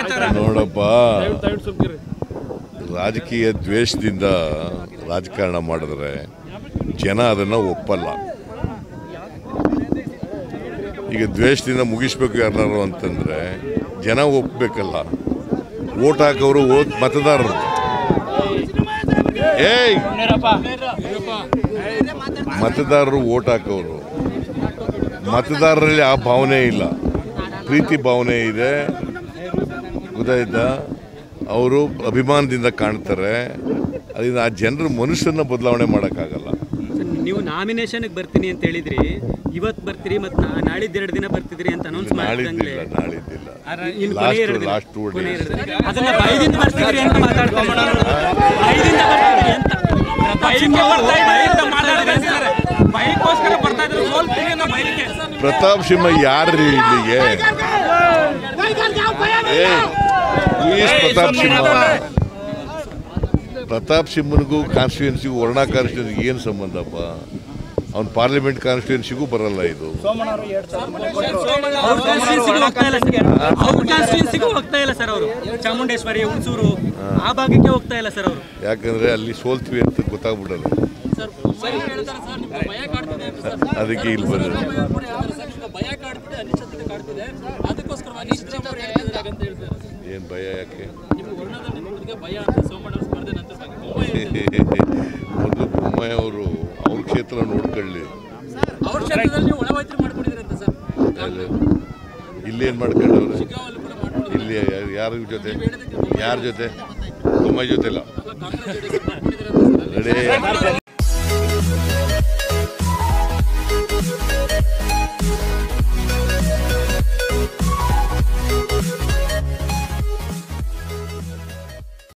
ಲೆಕ್ಕಾಚಾರ ನೋಡಪ್ಪ ದಯವಿಟ್ಟು ಸುಮ್ಕಿರಿ ರಾಜಕೀಯ ದ್ವೇಷದಿಂದ ರಾಜಕಾರಣ ಮಾಡಿದ್ರೆ ಜನ ಅದನ್ನು ಒಪ್ಪಲ್ಲ ಈಗ ದ್ವೇಷದಿಂದ ಮುಗಿಸ್ಬೇಕು ಯಾರು ಅಂತಂದ್ರೆ ಜನ ಒಪ್ಪಬೇಕಲ್ಲ ಓಟ್ ಹಾಕೋರು ಓಟ್ ಮತದಾರರು ಏಯ್ ಮತದಾರರು ಓಟ್ ಹಾಕೋರು ಮತದಾರರಲ್ಲಿ ಆ ಭಾವನೆ ಇಲ್ಲ ಪ್ರೀತಿ ಭಾವನೆ ಇದೆ ಗೊತ್ತಾಯ್ತಾ ಅವರು ಅಭಿಮಾನದಿಂದ ಕಾಣ್ತಾರೆ ಅದರಿಂದ ಆ ಜನರು ಮನುಷ್ಯನ ಬದಲಾವಣೆ ಮಾಡೋಕ್ಕಾಗಲ್ಲ ಸರ್, ನೀವು ನಾಮಿನೇಷನ್ಗೆ ಬರ್ತೀನಿ ಅಂತ ಹೇಳಿದ್ರಿ ಇವತ್ತು ಬರ್ತೀರಿ ಮತ್ತು ನಾಳಿದ್ದು ದಿನ ಬರ್ತಿದ್ರಿ ಅಂತ ಅನೌನ್ಸ್ ಮಾಡಿದಂಗೆ ನಾಳಿದ್ದಿಲ್ಲ ನಾಳಿದ್ದಿಲ್ಲ ಇನ್ನು Last- ಕೊನೆ ಎರಡು ದಿನ. last two ಕೊನೆ days. ಎರಡು ದಿನ. ಅದನ್ನ ಬೈದಿಂದ ಬರ್ತಿದ್ರಿ ಅಂತ ಮಾತಾಡ್ತಾರೆ ಬೈದಿಂದ ಬರ್ತಿದ್ರಿ ಅಂತ ಬೈಕ್ಗೆ ಬರ್ತಾ ಇದ್ದಾರೆ ಅಂತ ಮಾತಾಡಿದ್ರೆ ಸರ್. ಬೈಕ್ಗೋಸ್ಕರ ಬರ್ತಾ ಇದ್ರು ಸೋಲ್ತೀನಿ ಅನ್ನೋ ಬೈಕ್ಗೆ ಪ್ರತಾಪ್ ಸಿಂಹ ಯಾರ್ರಿ ಇಲ್ಲಿಗೆ ಏ who is ಪ್ರತಾಪ್ ಸಿಂಹ ಪ್ರತಾಪ್ ಸಿಂಹನಿಗೂ ಕಾನ್ಸ್ಟಿಟ್ಯೂನ್ಸಿಗೂ ವರ್ಣಾ ಕಾನ್ಸ್ಟಿಟ್ಯೂನ್ಸಿಗೆ ಏನು ಸಂಬಂಧಪ್ಪ ಅವ್ನು ಪಾರ್ಲಿಮೆಂಟ್ ಕಾನ್ಸ್ಟಿಟ್ಯೂನ್ಸಿಗೂ ಬರಲ್ಲ ಇದು ಅವ್ರ ಕಾನ್ಸ್ಟಿಟ್ಯೂನ್ಸಿಗೂ ಹೋಗ್ತಾ ಇಲ್ಲ ಸರ್ ಅವ್ರ ಕಾನ್ಸ್ಟಿಟ್ಯೂನ್ಸಿಗೂ ಹೋಗ್ತಾ ಇಲ್ಲ ಸರ್ ಅವರು ಚಾಮುಂಡೇಶ್ವರಿ ಹುಣಸೂರು ಆ ಭಾಗಕ್ಕೆ ಹೋಗ್ತಾ ಇಲ್ಲ ಸರ್ ಅವರು ಯಾಕಂದ್ರೆ ಅಲ್ಲಿ ಸೋಲ್ತೀವಿ ಅಂತ ಗೊತ್ತಾಗ್ಬಿಡಲ್ಲ ಅದಕ್ಕೆ ಇಲ್ಲಿ ಬಂದ್ರೆ ಭಯ ಕಾಡ್ತಿದೆ ಅನಿಶ್ಚಿತತೆ ಕಾಡ್ತಿದೆ ಅದಕ್ಕೋಸ್ಕರವಾಗಿ ಸಿದ್ದರಾಮಯ್ಯ ಹೇಳ್ತಿದ್ದಾರೆ ಅಂತ ಹೇಳ್ತಾರೆ ಏನು ಭಯ ಯಾಕೆ ನಿಮ್ಗೆ ವರ್ಣದಲ್ಲಿ ನಿಮ್ಮೊಂದಿಗೆ ಭಯ ಅಂತ ಸೋಮಣ್ಣ ಅವ್ರ ಸ್ಪರ್ಧೆ ನಂತರ ಮೊದಲು ಬೊಮ್ಮಾಯಿ ಅವರು ಅವ್ರ ಕ್ಷೇತ್ರ ನೋಡ್ಕೊಳ್ಳಿ ಅವ್ರ ಕ್ಷೇತ್ರದಲ್ಲಿ ನೀವು ಒಳ ಮೈತ್ರಿ ಮಾಡ್ಕೊಂಡಿದ್ದೀರಿ ಅಂತ ಸರ್ ಅಲ್ಲಿ ಇಲ್ಲೇನು ಮಾಡ್ಕೊಂಡವ್ರೆ ಶಿಗ್ಗಾಂವಲ್ಲಿ ಕೂಡ ಮಾಡ್ಕೊಂಡಿದ್ದೀರಿ ಇಲ್ಲಿ ಯಾರ್- ಯಾರ ಜೊತೆ ಯಾರ ಜೊತೆ ಬೊಮ್ಮಾಯಿ ಜೊತೆ ಇಲ್ಲ ಕಾಂಗ್ರೆಸ್ ಜೆಡಿಎಸ್ ಮಾಡ್ಕೊಂಡಿದ್ದೀರಿ ಅಂತ ಸರ್ ರೆಡಿ